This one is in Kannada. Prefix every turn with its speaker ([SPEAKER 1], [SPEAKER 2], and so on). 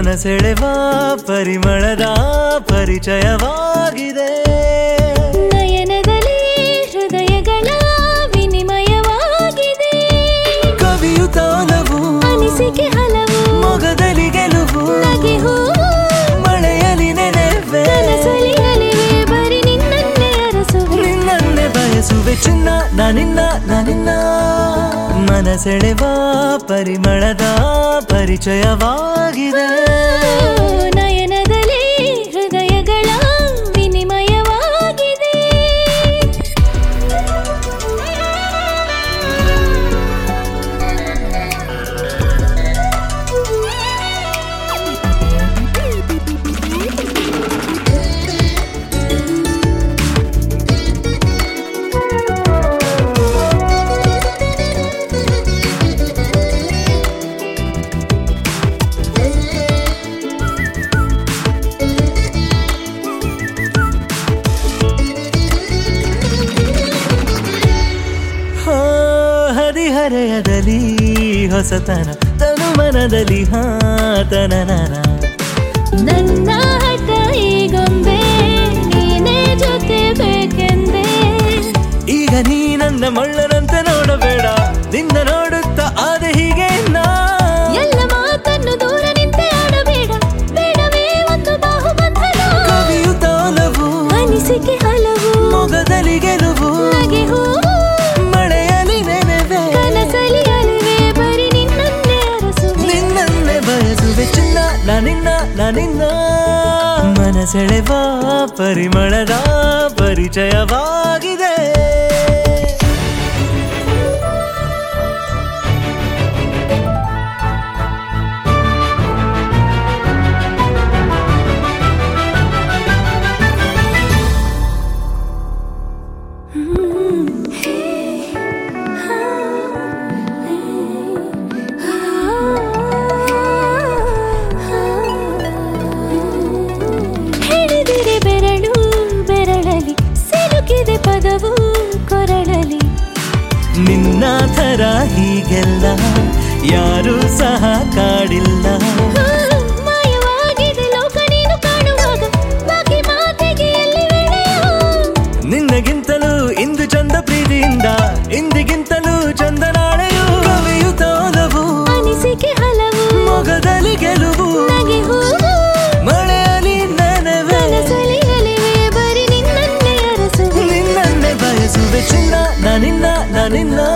[SPEAKER 1] ಮನಸೆಳೆವ ಪರಿಮಳದ ಪರಿಚಯವಾಗಿದೆ
[SPEAKER 2] ನಯನದಲ್ಲಿ ಹೃದಯಗಳ ವಿನಿಮಯವಾಗಿದೆ
[SPEAKER 1] ಕವಿಯು ತಾಲವು
[SPEAKER 2] ಅನಿಸಿಕೆ ಹಲವು
[SPEAKER 1] ಮೊಗದಲ್ಲಿ ಗೆಲುವು
[SPEAKER 2] ನಗೆ ಹೂವು
[SPEAKER 1] ಮಳೆಯಲಿ ನೆನೆವೆ
[SPEAKER 2] ಕನಸಲಿ ಅಲಿವೆ ಬರಿ ನಿನ್ನನ್ನೇ ಅರಸುವೆ
[SPEAKER 1] ನಿನ್ನನ್ನೇ ಬಯಸುವೆ ಚಿನ್ನ ನಾನಿನ್ನ ನಾನಿನ್ನ ಮನಸೆಳೆವ ಪರಿಮಳದ ಪರಿಚಯವಾಗಿದೆ
[SPEAKER 2] ನಯನದಲ್ಲಿ ಹೃದಯಗಳ ವಿನಿಮಯವಾಗಿದೆ
[SPEAKER 1] ಹೋ, ಹದಿಹರೆಯದಲ್ಲಿ ಹೊಸತನ ತನು ಮನದಲ್ಲಿ ಹಾ ತನನನ
[SPEAKER 2] ನನ್ನ ಹಠ ಈಗೊಂದೇ ನೀನೇ ಜೊತೆ ಬೇಕೆಂದೇ
[SPEAKER 1] ಈಗ ನೀ ನನ್ನ ಮಳ್ಳನಂತೆ ನೋಡಬೇಡ ನಿನ್ನ ನೋಡುತ್ತಾ ಆದ ಹೀಗೆ ನಾ
[SPEAKER 2] ಎಲ್ಲ ಮಾತನ್ನು ದೂರ ನಿಂತೆ ಆಡಬೇಡ ಬೇಡವೇ ಒಂದು ಬಾಹುಬಂಧನ
[SPEAKER 1] ಕವಿಯು ತಾಲವು
[SPEAKER 2] ಅನಿಸಿಕೆ ಹಲವು
[SPEAKER 1] ಮೊಗದಲ್ಲಿ ಗೆಲುವು
[SPEAKER 2] ನಗೆ ಹೂವು
[SPEAKER 1] ಮಳೆಯಲಿ ನೆನೆವೆ
[SPEAKER 2] ಕನಸಲಿ ಅಲಿವೆ ಬರಿ ನಿನ್ನನ್ನೇ ಅರಸುವೆ
[SPEAKER 1] ನಿನ್ನನ್ನೇ ಬಯಸುವೆ ಚಿನ್ನ ನಾನಿನ್ನ ನಾನಿನ್ನ ಮನಸೆಳೆವ ಪರಿಮಳದ ಪರಿಚಯವಾಗಿದೆ
[SPEAKER 2] ಹಿಡಿದಿರೆ ಬೆರಳು ಬೆರಳಲಿ ಸಿಲುಕಿದೆ ಪದವು ಕೊರಳಲಿ
[SPEAKER 1] ನಿನ್ನ ಥರ ಹೀಗೆಲ್ಲ ಯಾರೂ ಸಹ ಕಾಡಿಲ್ಲ
[SPEAKER 2] ಆ, ಮಾಯವಾಗಿದೆ ಲೋಕ ನೀನು ಕಾಣುವಾಗ ಬಾಕಿ ಮಾತಿಗೆ ಎಲ್ಲಿ ವೇಳೆಯೋ
[SPEAKER 1] ನಿನ್ನಗಿಂತಲೂ ಇಂದು ಚಂದ ಪ್ರೀತಿಯಿಂದ ಇಂದಿಗಿಂತಲೂ ಚಂದ ನಾಳೆಯೂ ಕವಿಯು ತೋಲವು
[SPEAKER 2] ಅನಿಸಿಕೆ ಹಲವು
[SPEAKER 1] ಮೊಗದಲ್ಲಿ ಗೆಲುವು
[SPEAKER 2] ನಗೆ ಹೂವು
[SPEAKER 1] ಮಳೆಯಲ್ಲಿ ನೆನವೆ
[SPEAKER 2] ಕನಸಲಿ ಅಲಿವೆ ಬರಿ ನಿನ್ನನ್ನೇ ಅರಸುವೆ
[SPEAKER 1] ನಿನ್ನನ್ನೇ ಬಯಸುವೆ ಚಿನ್ನ ನಾನಿನ್ನ ನಾನಿನ್ನ